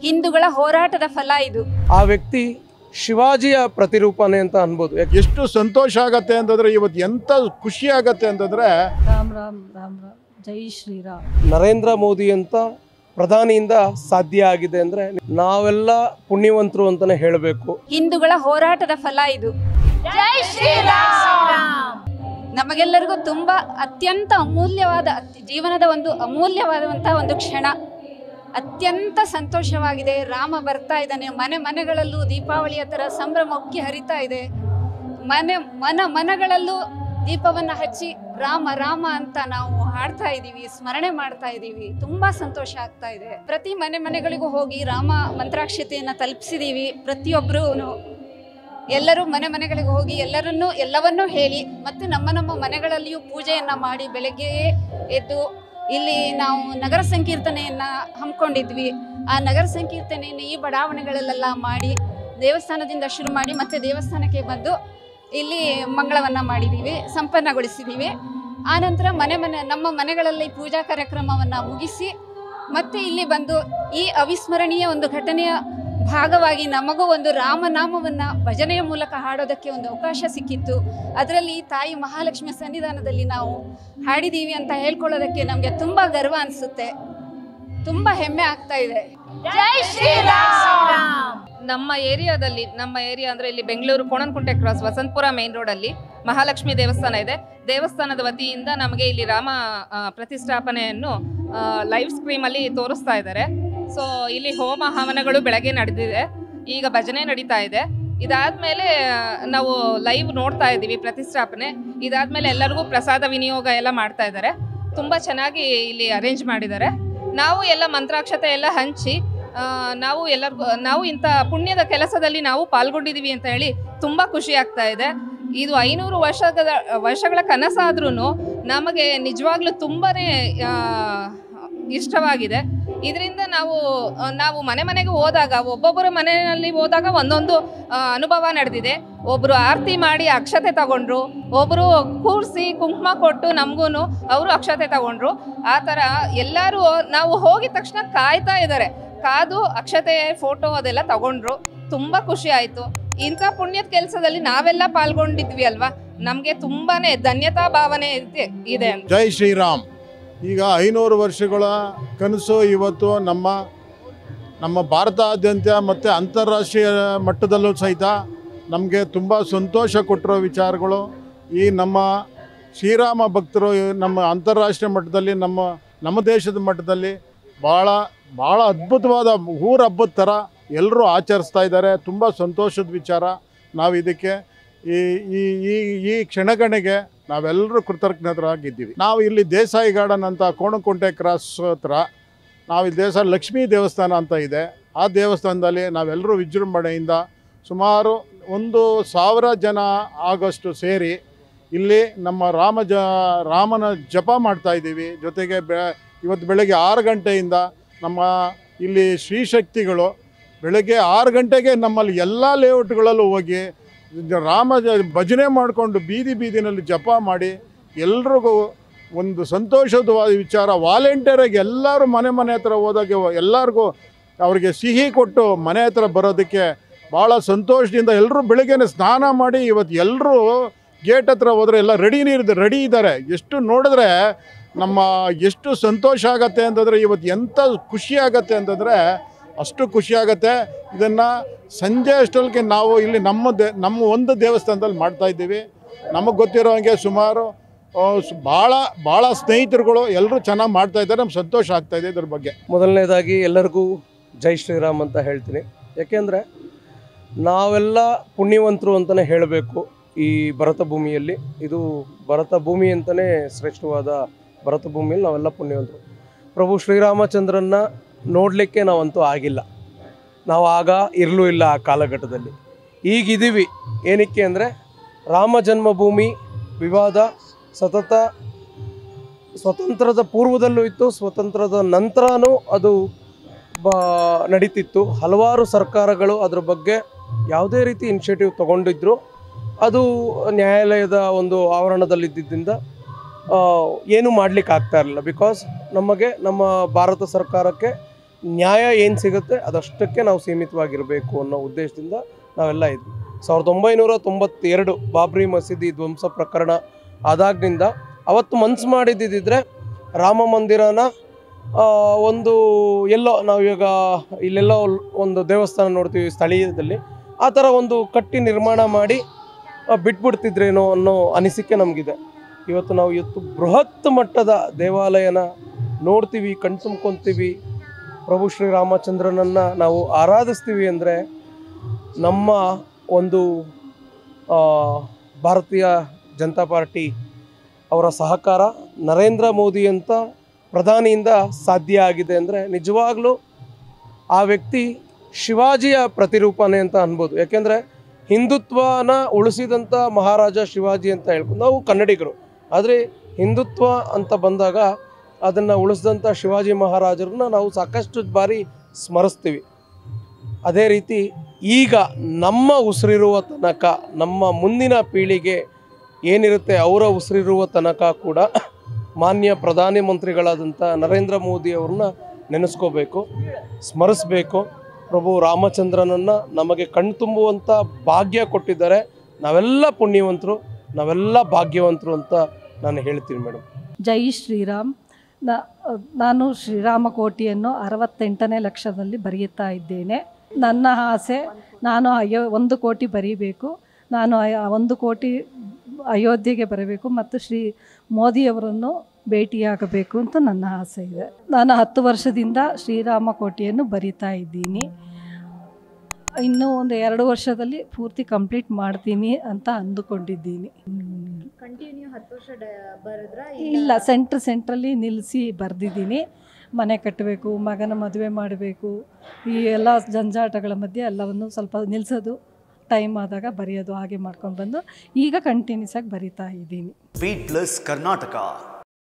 ಹಿಂದೂಗಳ ಹೋರಾಟದ ಫಲ ಇದು ಆ ವ್ಯಕ್ತಿ ಶಿವಾಜಿಯ ಪ್ರತಿರೂಪನೆ ಅಂತ ಅನ್ಬೋದು ಯಾಕೆ ಎಷ್ಟು ಸಂತೋಷ ಆಗತ್ತೆ ಅಂತಂದ್ರೆ ಇವತ್ತು ಎಂತ ಖುಷಿ ಆಗತ್ತೆ ಅಂತಂದ್ರೆ ರಾಮ್ ರಾಮ್ ರಾಮ್ ರಾಮ್ ಜೈ ಶ್ರೀರಾಮ್ ನರೇಂದ್ರ ಮೋದಿ ಅಂತ ಪ್ರಧಾನಿಯಿಂದ ಸಾಧ್ಯ ಆಗಿದೆ ಅಂದ್ರೆ ನಾವೆಲ್ಲ ಪುಣ್ಯವಂತರು ಅಂತಾನೆ ಹೇಳಬೇಕು ಹಿಂದೂಗಳ ಹೋರಾಟದ ಫಲ ಇದು ಜೈ ಶ್ರೀರಾಮ್ ನಮಗೆಲ್ಲರಿಗೂ ತುಂಬಾ ಅತ್ಯಂತ ಅಮೂಲ್ಯವಾದ ಅತ್- ಜೀವನದ ಒಂದು ಅಮೂಲ್ಯವಾದಂತಹ ಒಂದು ಕ್ಷಣ ಅತ್ಯಂತ ಸಂತೋಷವಾಗಿದೆ ರಾಮ ಬರ್ತಾ ಇದ್ದಾನೆ ಮನೆ ಮನೆಗಳಲ್ಲೂ ದೀಪಾವಳಿಯ ಥರ ಸಂಭ್ರಮ ಉಕ್ಕಿ ಹರಿತಾ ಇದೆ ಮನೆ ಮನ ಮನಗಳಲ್ಲೂ ದೀಪವನ್ನ ಹಚ್ಚಿ ರಾಮ ರಾಮ ಅಂತ ನಾವು ಹಾಡ್ತಾ ಇದ್ದೀವಿ ಸ್ಮರಣೆ ಮಾಡ್ತಾ ಇದ್ದೀವಿ ತುಂಬಾ ಸಂತೋಷ ಆಗ್ತಾ ಇದೆ ಪ್ರತಿ ಮನೆ ಮನೆಗಳಿಗೂ ಹೋಗಿ ರಾಮ ಮಂತ್ರಾಕ್ಷತೆಯನ್ನ ತಲುಪಿಸಿದೀವಿ ಪ್ರತಿಯೊಬ್ಬರೂ ಎಲ್ಲರೂ ಮನೆ ಮನೆಗಳಿಗೆ ಹೋಗಿ ಎಲ್ಲರನ್ನೂ ಎಲ್ಲವನ್ನೂ ಹೇಳಿ ಮತ್ತು ನಮ್ಮ ನಮ್ಮ ಮನೆಗಳಲ್ಲಿಯೂ ಪೂಜೆಯನ್ನ ಮಾಡಿ ಬೆಳಗ್ಗೆಯೇ ಎದ್ದು ಇಲ್ಲಿ ನಾವು ನಗರ ಸಂಕೀರ್ತನೆಯನ್ನ ಹಮ್ಮಿಕೊಂಡಿದ್ವಿ ಆ ನಗರ ಸಂಕೀರ್ತನೆಯನ್ನು ಈ ಬಡಾವಣೆಗಳಲ್ಲೆಲ್ಲ ಮಾಡಿ ದೇವಸ್ಥಾನದಿಂದ ಶುರು ಮಾಡಿ ಮತ್ತೆ ದೇವಸ್ಥಾನಕ್ಕೆ ಬಂದು ಇಲ್ಲಿ ಮಂಗಳವನ್ನ ಮಾಡಿದ್ದೀವಿ ಸಂಪನ್ನಗೊಳಿಸಿದ್ದೀವಿ ಆನಂತರ ಮನೆ ಮನೆ ನಮ್ಮ ಮನೆಗಳಲ್ಲಿ ಪೂಜಾ ಕಾರ್ಯಕ್ರಮವನ್ನು ಮುಗಿಸಿ ಮತ್ತೆ ಇಲ್ಲಿ ಬಂದು ಈ ಅವಿಸ್ಮರಣೀಯ ಒಂದು ಘಟನೆಯ ಭಾಗವಾಗಿ ನಮಗೂ ಒಂದು ರಾಮನಾಮವನ್ನ ಭಜನೆಯ ಮೂಲಕ ಹಾಡೋದಕ್ಕೆ ಒಂದು ಅವಕಾಶ ಸಿಕ್ಕಿತ್ತು ಅದರಲ್ಲಿ ತಾಯಿ ಮಹಾಲಕ್ಷ್ಮಿ ಸನ್ನಿಧಾನದಲ್ಲಿ ನಾವು ಹಾಡಿದೀವಿ ಅಂತ ಹೇಳ್ಕೊಳ್ಳೋದಕ್ಕೆ ನಮಗೆ ತುಂಬ ಗರ್ವ ಅನಿಸುತ್ತೆ ತುಂಬ ಹೆಮ್ಮೆ ಆಗ್ತಾ ಇದೆ ಜೈ ಶ್ರೀರಾಮ್ ನಮ್ಮ ಏರಿಯಾದಲ್ಲಿ ನಮ್ಮ ಏರಿಯಾ ಅಂದ್ರೆ ಇಲ್ಲಿ Bengaluru Konanakunte cross Vasanthapura main road ಅಲ್ಲಿ ಮಹಾಲಕ್ಷ್ಮಿ ದೇವಸ್ಥಾನ ಇದೆ ದೇವಸ್ಥಾನದ ವತಿಯಿಂದ ನಮಗೆ ಇಲ್ಲಿ ರಾಮ ಆ, ಪ್ರತಿಷ್ಠಾಪನೆಯನ್ನು ಲೈವ್ ಸ್ಕ್ರೀಮ್ ಅಲ್ಲಿ ತೋರಿಸ್ತಾ ಇದ್ದಾರೆ ಸೊ ಇಲ್ಲಿ ಹೋಮ ಹವನಗಳು ಬೆಳಗ್ಗೆ ನಡೆದಿದೆ ಈಗ ಭಜನೆ ನಡೀತಾ ಇದೆ ಇದಾದ್ಮೇಲೆ ಆ, ನಾವು ಲೈವ್ ನೋಡ್ತಾ ಇದ್ದೀವಿ ಪ್ರತಿಷ್ಠಾಪನೆ ಇದಾದ್ಮೇಲೆ ಎಲ್ಲರಿಗೂ ಪ್ರಸಾದ ವಿನಿಯೋಗ ಎಲ್ಲ ಮಾಡ್ತಾ ಇದ್ದಾರೆ ತುಂಬಾ ಚೆನ್ನಾಗಿ ಇಲ್ಲಿ ಅರೇಂಜ್ ಮಾಡಿದ್ದಾರೆ ನಾವು ಎಲ್ಲ ಮಂತ್ರಾಕ್ಷತೆ ಎಲ್ಲ ಹಂಚಿ ಆ, ನಾವು ಎಲ್ಲರಿಗೂ ನಾವು ಇಂಥ ಪುಣ್ಯದ ಕೆಲಸದಲ್ಲಿ ನಾವು ಪಾಲ್ಗೊಂಡಿದ್ದೀವಿ ಅಂತ ಹೇಳಿ ತುಂಬ ಖುಷಿ ಆಗ್ತಾ ಇದೆ ಇದು ಐನೂರು ವರ್ಷದ ವರ್ಷಗಳ ಕನಸಾದ್ರೂ ನಮಗೆ ನಿಜವಾಗ್ಲೂ ತುಂಬಾ ಇಷ್ಟವಾಗಿದೆ ಇದರಿಂದ ನಾವು ಆ, ನಾವು ಮನೆ ಮನೆಗೆ ಹೋದಾಗ ಒಬ್ಬೊಬ್ಬರ ಮನೆಯಲ್ಲಿ ಹೋದಾಗ ಒಂದೊಂದು ಆ, ಅನುಭವ ನಡೆದಿದೆ ಒಬ್ಬರು ಆರತಿ ಮಾಡಿ ಅಕ್ಷತೆ ತಗೊಂಡ್ರು ಒಬ್ಬರು ಕೂರಿಸಿ ಕುಂಕುಮ ಕೊಟ್ಟು ನಮಗೂ ಅವರು ಅಕ್ಷತೆ ತಗೊಂಡ್ರು ಆ ಥರ ಎಲ್ಲರೂ ನಾವು ಹೋಗಿದ ತಕ್ಷಣ ಕಾಯ್ತಾ ಇದ್ದಾರೆ ಕಾದು ಅಕ್ಷತೆ ಫೋಟೋ ಅದೆಲ್ಲ ತಗೊಂಡ್ರು ತುಂಬ ಖುಷಿ ಆಯಿತು ಇಂಥ ಪುಣ್ಯದ ಕೆಲಸದಲ್ಲಿ ನಾವೆಲ್ಲ ಪಾಲ್ಗೊಂಡಿದ್ವಿ ಅಲ್ವಾ ನಮಗೆ ತುಂಬಾನೇ ಧನ್ಯತಾ ಭಾವನೆ ಇದೆ ಇದೆ ಅಂತ ಜೈ ಶ್ರೀರಾಮ್ ಈಗ ಐನೂರು ವರ್ಷಗಳ ಕನಸು ಇವತ್ತು ನಮ್ಮ ನಮ್ಮ ಭಾರತಾದ್ಯಂತ ಮತ್ತು ಅಂತಾರಾಷ್ಟ್ರೀಯ ಮಟ್ಟದಲ್ಲೂ ಸಹಿತ ನಮಗೆ ತುಂಬ ಸಂತೋಷ ಕೊಟ್ಟಿರೋ ವಿಚಾರಗಳು ಈ ನಮ್ಮ ಶ್ರೀರಾಮ ಭಕ್ತರು ನಮ್ಮ ಅಂತಾರಾಷ್ಟ್ರೀಯ ಮಟ್ಟದಲ್ಲಿ ನಮ್ಮ ನಮ್ಮ ದೇಶದ ಮಟ್ಟದಲ್ಲಿ ಭಾಳ ಭಾಳ ಅದ್ಭುತವಾದ ಊರ ಹಬ್ಬದ ಥರ ಎಲ್ಲರೂ ಆಚರಿಸ್ತಾ ಇದ್ದಾರೆ ತುಂಬ ಸಂತೋಷದ ವಿಚಾರ ನಾವು ಇದಕ್ಕೆ ಈ ಈ ಈ ಈ ಕ್ಷಣಗಣೆಗೆ ನಾವೆಲ್ಲರೂ ಕೃತಜ್ಞರಾಗಿದ್ದೀವಿ ನಾವು ಇಲ್ಲಿ ದೇಸಾಯಿ ಗಾರ್ಡನ್ ಅಂತ ಕೋಣಕುಂಟೆ ಕ್ರಾಸ್ ಹತ್ರ ನಾವು ಇಲ್ಲಿ ದೇವಸ್ಥಾನ ಲಕ್ಷ್ಮೀ ದೇವಸ್ಥಾನ ಅಂತ ಇದೆ ಆ ದೇವಸ್ಥಾನದಲ್ಲಿ ನಾವೆಲ್ಲರೂ ವಿಜೃಂಭಣೆಯಿಂದ ಸುಮಾರು ಒಂದು ಸಾವಿರ ಜನ ಆಗಷ್ಟು ಸೇರಿ ಇಲ್ಲಿ ನಮ್ಮ ರಾಮ ಜ ರಾಮನ ಜಪ ಮಾಡ್ತಾ ಇದ್ದೀವಿ ಜೊತೆಗೆ ಬೆ ಇವತ್ತು ಬೆಳಗ್ಗೆ ಆರು ಗಂಟೆಯಿಂದ ನಮ್ಮ ಇಲ್ಲಿ ಶ್ರೀಶಕ್ತಿಗಳು ಬೆಳಗ್ಗೆ ಆರು ಗಂಟೆಗೆ ನಮ್ಮಲ್ಲಿ ಎಲ್ಲ ಲೇಔಟ್ಗಳಲ್ಲೂ ಹೋಗಿ ಜ- ರಾಮ ಜ- ಭಜನೆ ಮಾಡಿಕೊಂಡು ಬೀದಿ ಬೀದಿನಲ್ಲಿ ಜಪ ಮಾಡಿ ಎಲ್ರಿಗೂ ಒಂದು ಸಂತೋಷವಾದ ವಿಚಾರ ವಾಲಂಟಿಯರಾಗಿ ಎಲ್ಲರೂ ಮನೆ ಮನೆ ಹತ್ರ ಹೋದಾಗ ಎಲ್ಲರಿಗೂ ಅವ್ರಿಗೆ ಸಿಹಿ ಕೊಟ್ಟು ಮನೆ ಹತ್ರ ಬರೋದಕ್ಕೆ ಭಾಳ ಸಂತೋಷದಿಂದ ಎಲ್ಲರೂ ಬೆಳಗ್ಗೆನೆ ಸ್ನಾನ ಮಾಡಿ ಇವತ್ತು ಎಲ್ಲರೂ ಗೇಟ್ ಹತ್ರ ಹೋದರೆ ಎಲ್ಲ ರೆಡಿ ನೀರು ರೆಡಿ ಇದ್ದಾರೆ ಎಷ್ಟು ನೋಡಿದ್ರೆ ನಮ್ಮ ಎಷ್ಟು ಸಂತೋಷ ಆಗತ್ತೆ ಅಂತಂದರೆ ಇವತ್ತು ಎಂಥ ಖುಷಿ ಆಗತ್ತೆ ಅಂತಂದರೆ ಅಷ್ಟು ಖುಷಿ ಆಗತ್ತೆ ಇದನ್ನು ಸಂಜೆ ಅಷ್ಟೊತ್ತಿಗೆ ನಾವು ಇಲ್ಲಿ ನಮ್ಮ ದೇ ನಮ್ಮ ಒಂದು ದೇವಸ್ಥಾನದಲ್ಲಿ ಮಾಡ್ತಾ ಇದ್ದೀವಿ ನಮಗೆ ಗೊತ್ತಿರೋ ಹಾಗೆ ಸುಮಾರು ಆ, ಸು- ಭಾಳ ಭಾಳ ಸ್ನೇಹಿತರುಗಳು ಎಲ್ಲರೂ ಚೆನ್ನಾಗಿ ಮಾಡ್ತಾ ಇದ್ದಾರೆ ನಮ್ಗೆ ಸಂತೋಷ ಆಗ್ತಾ ಇದೆ ಇದ್ರ ಬಗ್ಗೆ ಮೊದಲನೇದಾಗಿ ಎಲ್ಲರಿಗೂ ಜೈ ಶ್ರೀರಾಮ್ ಅಂತ ಹೇಳ್ತೀನಿ ಯಾಕೆಂದರೆ ನಾವೆಲ್ಲ ಪುಣ್ಯವಂತರು ಅಂತಲೇ ಹೇಳಬೇಕು ಈ ಭರತ ಭೂಮಿಯಲ್ಲಿ ಇದು ಭರತ ಭೂಮಿ ಅಂತಲೇ ಶ್ರೇಷ್ಠವಾದ ಭರತ ಭೂಮಿಯಲ್ಲಿ ನಾವೆಲ್ಲ ಪುಣ್ಯವಂತರು ಪ್ರಭು ಶ್ರೀರಾಮಚಂದ್ರನ್ನ ನೋಡಲಿಕ್ಕೆ ನಾವಂತೂ ಆಗಿಲ್ಲ ನಾವು ಆಗ ಇರಲೂ ಇಲ್ಲ ಆ ಕಾಲಘಟ್ಟದಲ್ಲಿ ಈಗಿದ್ದೀವಿ ಏನಕ್ಕೆ ಅಂದರೆ ರಾಮ ಜನ್ಮಭೂಮಿ ವಿವಾದ ಸತತ ಸ್ವತಂತ್ರದ ಪೂರ್ವದಲ್ಲೂ ಇತ್ತು ಸ್ವತಂತ್ರದ ನಂತರನೂ ಅದು ಬ ನಡೀತಿತ್ತು ಹಲವಾರು ಸರ್ಕಾರಗಳು ಅದ್ರ ಬಗ್ಗೆ ಯಾವುದೇ ರೀತಿ ಇನಿಷಿಯೇಟಿವ್ ತಗೊಂಡಿದ್ರು ಅದು ನ್ಯಾಯಾಲಯದ ಒಂದು ಆವರಣದಲ್ಲಿದ್ದರಿಂದ ಆ, ಏನೂ ಮಾಡಲಿಕ್ಕೆ ಆಗ್ತಾ ಇರಲಿಲ್ಲ ಬಿಕಾಸ್ ನಮಗೆ ನಮ್ಮ ಭಾರತ ಸರ್ಕಾರಕ್ಕೆ ನ್ಯಾಯ ಏನು ಸಿಗುತ್ತೆ ಅದಷ್ಟಕ್ಕೆ ನಾವು ಸೀಮಿತವಾಗಿರಬೇಕು ಅನ್ನೋ ಉದ್ದೇಶದಿಂದ ನಾವೆಲ್ಲ ಇದ್ವಿ ಸಾವಿರದ ಒಂಬೈನೂರ ತೊಂಬತ್ತೆರಡು ಬಾಬ್ರಿ ಮಸೀದಿ ಧ್ವಂಸ ಪ್ರಕರಣ ಆದಾಗ್ನಿಂದ ಅವತ್ತು ಮನ್ಸು ಮಾಡಿದ್ದಿದ್ರೆ ರಾಮ ಮಂದಿರನ ಆ, ಒಂದು ಎಲ್ಲೋ ನಾವು ಇವಾಗ ಇಲ್ಲೆಲ್ಲೋ ಒಂದು ದೇವಸ್ಥಾನ ನೋಡ್ತೀವಿ ಸ್ಥಳೀಯದಲ್ಲಿ ಆ ಥರ ಒಂದು ಕಟ್ಟಿ ನಿರ್ಮಾಣ ಮಾಡಿ ಆ, ಬಿಟ್ಬಿಡ್ತಿದ್ರೇನೋ ಅನ್ನೋ ಅನಿಸಿಕೆ ನಮಗಿದೆ ಇವತ್ತು ನಾವು ಇವತ್ತು ಬೃಹತ್ ಮಟ್ಟದ ದೇವಾಲಯನ ನೋಡ್ತೀವಿ ಕಣ್ತುಂಬ್ಕೊತೀವಿ ಪ್ರಭು ಶ್ರೀರಾಮಚಂದ್ರನನ್ನು ನಾವು ಆರಾಧಿಸ್ತೀವಿ ಅಂದರೆ ನಮ್ಮ ಒಂದು ಆ, ಭಾರತೀಯ ಜನತಾ ಪಾರ್ಟಿ ಅವರ ಸಹಕಾರ ನರೇಂದ್ರ ಮೋದಿ ಅಂತ ಪ್ರಧಾನಿಯಿಂದ ಸಾಧ್ಯ ಆಗಿದೆ ಅಂದರೆ ನಿಜವಾಗ್ಲೂ ಆ ವ್ಯಕ್ತಿ ಶಿವಾಜಿಯ ಪ್ರತಿರೂಪನೆ ಅಂತ ಅನ್ಬೋದು ಯಾಕೆಂದರೆ ಹಿಂದುತ್ವನ ಉಳಿಸಿದಂಥ ಮಹಾರಾಜ ಶಿವಾಜಿ ಅಂತ ಹೇಳ್ಕೊಂಡು ನಾವು ಕನ್ನಡಿಗರು ಆದರೆ ಹಿಂದುತ್ವ ಅಂತ ಬಂದಾಗ ಅದನ್ನು ಉಳಿಸಿದಂಥ ಶಿವಾಜಿ ಮಹಾರಾಜರನ್ನ ನಾವು ಸಾಕಷ್ಟು ಬಾರಿ ಸ್ಮರಿಸ್ತೀವಿ ಅದೇ ರೀತಿ ಈಗ ನಮ್ಮ ಉಸಿರಿರುವ ತನಕ ನಮ್ಮ ಮುಂದಿನ ಪೀಳಿಗೆ ಏನಿರುತ್ತೆ ಅವರ ಉಸಿರಿರುವ ತನಕ ಕೂಡ ಮಾನ್ಯ ಪ್ರಧಾನಿ ಮಂತ್ರಿಗಳಾದಂಥ ನರೇಂದ್ರ ಮೋದಿ ಅವ್ರನ್ನ ನೆನೆಸ್ಕೋಬೇಕು ಸ್ಮರಿಸ್ಬೇಕು ಪ್ರಭು ರಾಮಚಂದ್ರನನ್ನು ನಮಗೆ ಕಣ್ತುಂಬುವಂಥ ಭಾಗ್ಯ ಕೊಟ್ಟಿದ್ದಾರೆ ನಾವೆಲ್ಲ ಪುಣ್ಯವಂತರು ನಾವೆಲ್ಲ ಭಾಗ್ಯವಂತರು ಅಂತ ನಾನು ಹೇಳ್ತೀನಿ ಮೇಡಮ್ ಜೈ ಶ್ರೀರಾಮ್ ನ- ನಾನು ಶ್ರೀರಾಮ ಕೋಟಿಯನ್ನು ಅರವತ್ತೆಂಟನೇ ಲಕ್ಷದಲ್ಲಿ ಬರೆಯುತ್ತಾ ಇದ್ದೇನೆ ನನ್ನ ಆಸೆ ನಾನು ಅಯೋ ಒಂದು ಕೋಟಿ ಬರೀಬೇಕು ನಾನು ಅಯ- ಒಂದು ಕೋಟಿ ಅಯೋಧ್ಯೆಗೆ ಬರಬೇಕು ಮತ್ತು ಶ್ರೀ ಮೋದಿಯವರನ್ನು ಭೇಟಿಯಾಗಬೇಕು ಅಂತ ನನ್ನ ಆಸೆ ಇದೆ ನಾನು ಹತ್ತು ವರ್ಷದಿಂದ ಶ್ರೀರಾಮ ಕೋಟಿಯನ್ನು ಬರಿತಾ ಇದ್ದೀನಿ ಇನ್ನೂ ಒಂದು ಎರಡು ವರ್ಷದಲ್ಲಿ ಪೂರ್ತಿ ಕಂಪ್ಲೀಟ್ ಮಾಡ್ತೀನಿ ಅಂತ ಅಂದುಕೊಂಡಿದ್ದೀನಿ ಕಂಟಿನ್ಯೂ ಹತ್ತು ವರ್ಷ ಬರೆದ್ರ ಇಲ್ಲ ಸೆಂಟ್ರ್ ಸೆಂಟ್ರಲ್ಲಿ ನಿಲ್ಲಿಸಿ ಬರೆದಿದ್ದೀನಿ ಮನೆ ಕಟ್ಟಬೇಕು ಮಗನ ಮದುವೆ ಮಾಡಬೇಕು ಈ ಎಲ್ಲ ಜಂಜಾಟಗಳ ಮಧ್ಯೆ ಎಲ್ಲವನ್ನು ಸ್ವಲ್ಪ ನಿಲ್ಲಿಸೋದು ಟೈಮ್ ಆದಾಗ ಬರೆಯೋದು ಹಾಗೆ ಮಾಡ್ಕೊಂಡು ಬಂದು ಈಗ ಕಂಟಿನ್ಯೂಸ್ ಆಗಿ ಬರಿತಾ ಇದ್ದೀನಿ ಬೀಟ್ ಪ್ಲಸ್ ಕರ್ನಾಟಕ